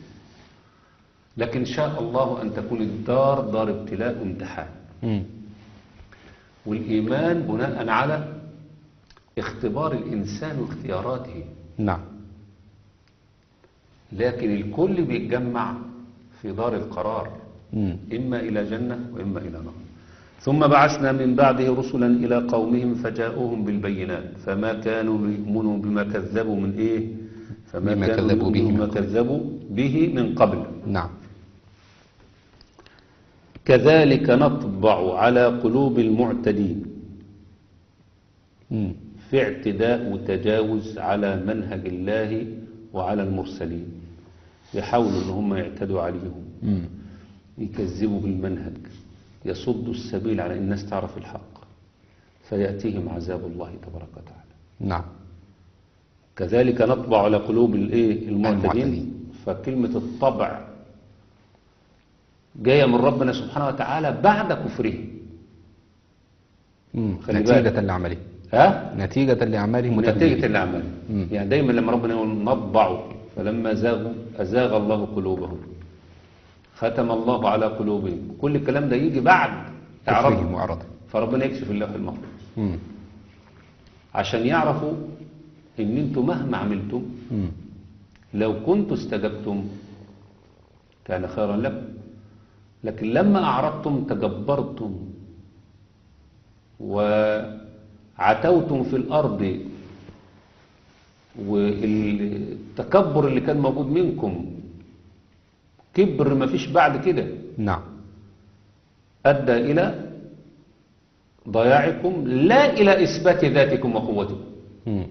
لكن شاء الله أن تكون الدار دار ابتلاء وامتحان مم. والإيمان بناء على اختبار الإنسان واختياراته نعم لكن الكل بيتجمع في دار القرار مم. إما إلى جنة وإما إلى نار ثم بعثنا من بعده رسلا إلى قومهم فجاءوهم بالبينات فما كانوا ليؤمنوا بما كذبوا من إيه فما بما كانوا كذبوا به ليؤمنوا من بما قبل. كذبوا به من قبل نعم كذلك نطبع على قلوب المعتدين مم. في اعتداء وتجاوز على منهج الله وعلى المرسلين يحاولوا ان هم يعتدوا عليهم مم. يكذبوا بالمنهج يصدوا السبيل على الناس تعرف الحق فيأتيهم عذاب الله تبارك وتعالى نعم كذلك نطبع على قلوب الايه المعتدين المعتدين. فكلمة الطبع جاية من ربنا سبحانه وتعالى بعد كفرهم مم. خلي نتيجة بالك. لعمله ها نتيجة لأعمالهم نتيجة وتبديله الأعمال مم. يعني دايما لما ربنا يقول نطبع فلما زاغوا أزاغ الله قلوبهم ختم الله على قلوبهم كل الكلام ده يجي بعد كفرهم إعراضهم وإعراضهم فربنا يكشف اللوح المحفوظ مم. عشان يعرفوا ان انتوا مهما عملتم مم. لو كنتوا استجبتم كان خيرا لكم لكن لما أعرضتم تجبرتم وعتوتم في الأرض والتكبر اللي كان موجود منكم كبر ما فيش بعد كده نعم أدى إلى ضياعكم لا إلى إثبات ذاتكم وقوتكم مم.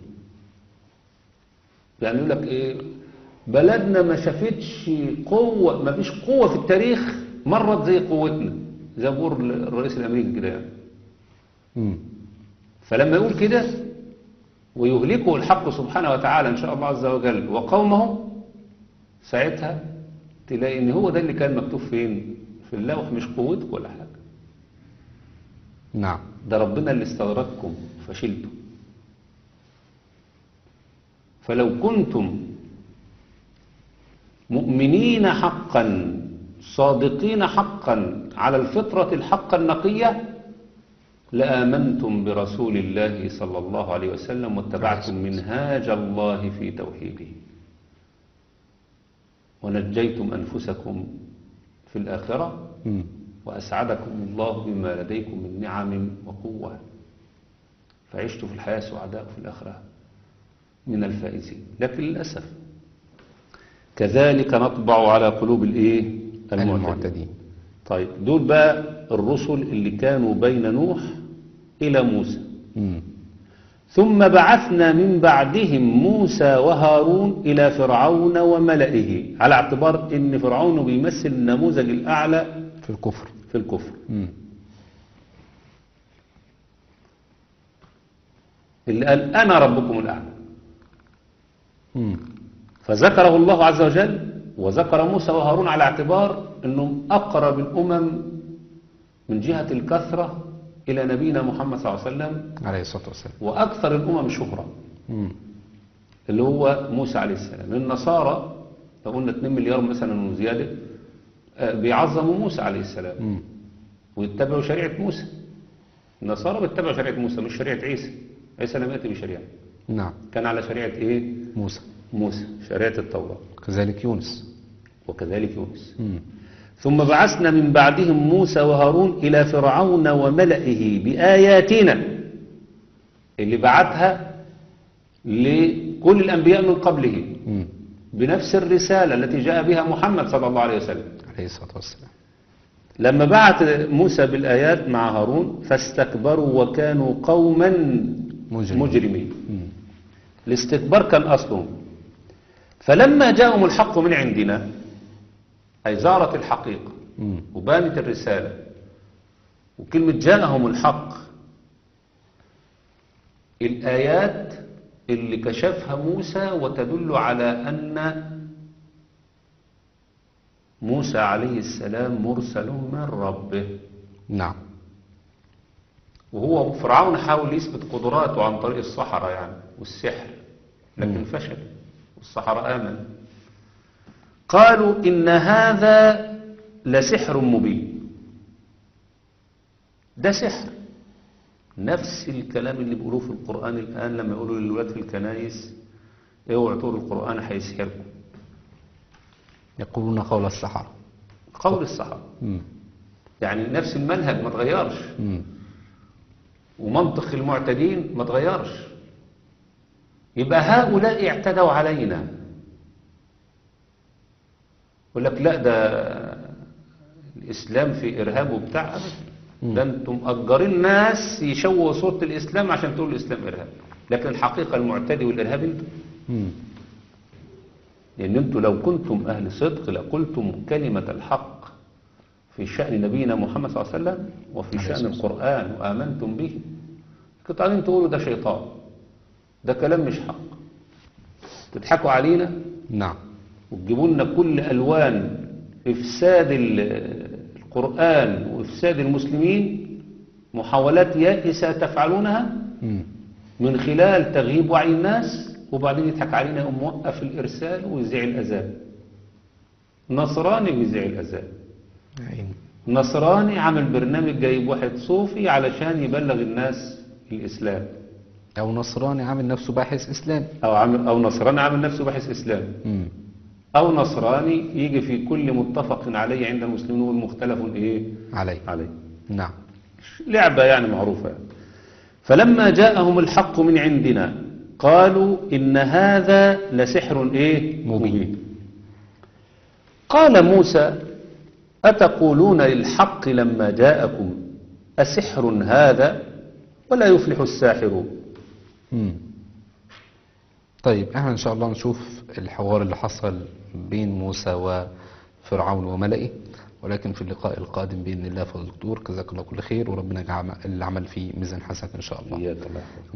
يعني يقول لك ايه بلدنا ما شافتش قوة ما فيش قوة في التاريخ مرت زي قوتنا زي ما بيقول الرئيس الامريكي كده يعني مم. فلما يقول كده ويهلكه الحق سبحانه وتعالى ان شاء الله عز وجل وقومه ساعتها تلاقي ان هو ده اللي كان مكتوب فين في اللوح مش قوتك ولا حاجة نعم ده ربنا اللي استغرقكم فشلتم فلو كنتم مؤمنين حقا صادقين حقا على الفطرة الحقة النقية لآمنتم برسول الله صلى الله عليه وسلم واتبعتم منهاج الله في توحيده ونجيتم أنفسكم في الآخرة مم. وأسعدكم الله بما لديكم من نعم وقوة فعشتوا في الحياة سعداء في الآخرة من الفائزين لكن للأسف كذلك نطبع على قلوب الإيه المعتدين طيب دول بقى الرسل اللي كانوا بين نوح إلى موسى مم. ثم بعثنا من بعدهم موسى وهارون إلى فرعون وملئه على اعتبار أن فرعون بيمثل النموذج الأعلى في الكفر في الكفر مم. اللي قال أنا ربكم الأعلى مم. فذكره الله عز وجل وذكر موسى وهارون على اعتبار أنهم أقرب الأمم من جهة الكثرة إلى نبينا محمد صلى الله عليه وسلم عليه الصلاة والسلام وأكثر الأمم شهرة مم. اللي هو موسى عليه السلام النصارى لو قلنا 2 مليار مثلا وزيادة آه، بيعظموا موسى عليه السلام مم. ويتبعوا شريعة موسى النصارى بيتبعوا شريعة موسى مش شريعة عيسى عيسى لم يأتي بشريعة نعم كان على شريعة إيه موسى موسى شريعة التوراة كذلك يونس وكذلك يونس مم. ثم بعثنا من بعدهم موسى وهارون إلى فرعون وملئه بآياتنا اللي بعتها لكل الأنبياء من قبله مم. بنفس الرسالة التي جاء بها محمد صلى الله عليه وسلم عليه الصلاة والسلام لما بعث موسى بالآيات مع هارون فاستكبروا وكانوا قوما مجرم. مجرمين مم. الاستكبار كان أصلهم فلما جاءهم الحق من عندنا أي ظهرت الحقيقة مم. وبانت الرسالة وكلمة جاءهم الحق الآيات اللي كشفها موسى وتدل على أن موسى عليه السلام مرسل من ربه نعم وهو فرعون حاول يثبت قدراته عن طريق الصحراء يعني والسحر لكن فشل والصحراء آمن قالوا إن هذا لسحر مبين ده سحر نفس الكلام اللي بيقولوه في القرآن الآن لما يقولوا للولاد في الكنائس اوعوا تقولوا القرآن هيسحركم يقولون قول السحرة قول الصحابة مم. يعني نفس المنهج ما تغيرش مم. ومنطق المعتدين ما تغيرش يبقى هؤلاء اعتدوا علينا يقول لك لا ده الإسلام في إرهاب وبتاع ده انتم مأجرين ناس يشوهوا صورة الإسلام عشان تقولوا الإسلام إرهاب لكن الحقيقة المعتدي والإرهاب انتم مم. لأن انتم لو كنتم أهل صدق لقلتم كلمة الحق في شأن نبينا محمد صلى الله عليه وسلم وفي عليه شأن الصلاة القرآن وآمنتم به كنتوا قاعدين تقولوا ده شيطان ده كلام مش حق تضحكوا علينا نعم وتجيبوا لنا كل ألوان إفساد ال- القرآن وإفساد المسلمين محاولات يائسة تفعلونها مم. من خلال تغييب وعي الناس وبعدين يضحك علينا يقوم موقف الإرسال ويذيع الأذان نصراني ويذيع الأذان عين. نصراني عامل برنامج جايب واحد صوفي علشان يبلغ الناس الإسلام أو نصراني عامل نفسه باحث إسلام أو, عامل أو نصراني عامل نفسه باحث إسلام مم. أو نصراني يجي في كل متفق عليه عند المسلمين والمختلف إيه علي عليه نعم لعبة يعني معروفة يعني. فلما جاءهم الحق من عندنا قالوا إن هذا لسحر إيه مبين. قال موسى أتقولون للحق لما جاءكم أسحر هذا ولا يفلح الساحرون مم. طيب احنا ان شاء الله نشوف الحوار اللي حصل بين موسى وفرعون وملئه ولكن في اللقاء القادم بإذن الله فضل الدكتور جزاك الله كل خير وربنا يجعل العمل فيه ميزان حسنات إن شاء الله إياك الله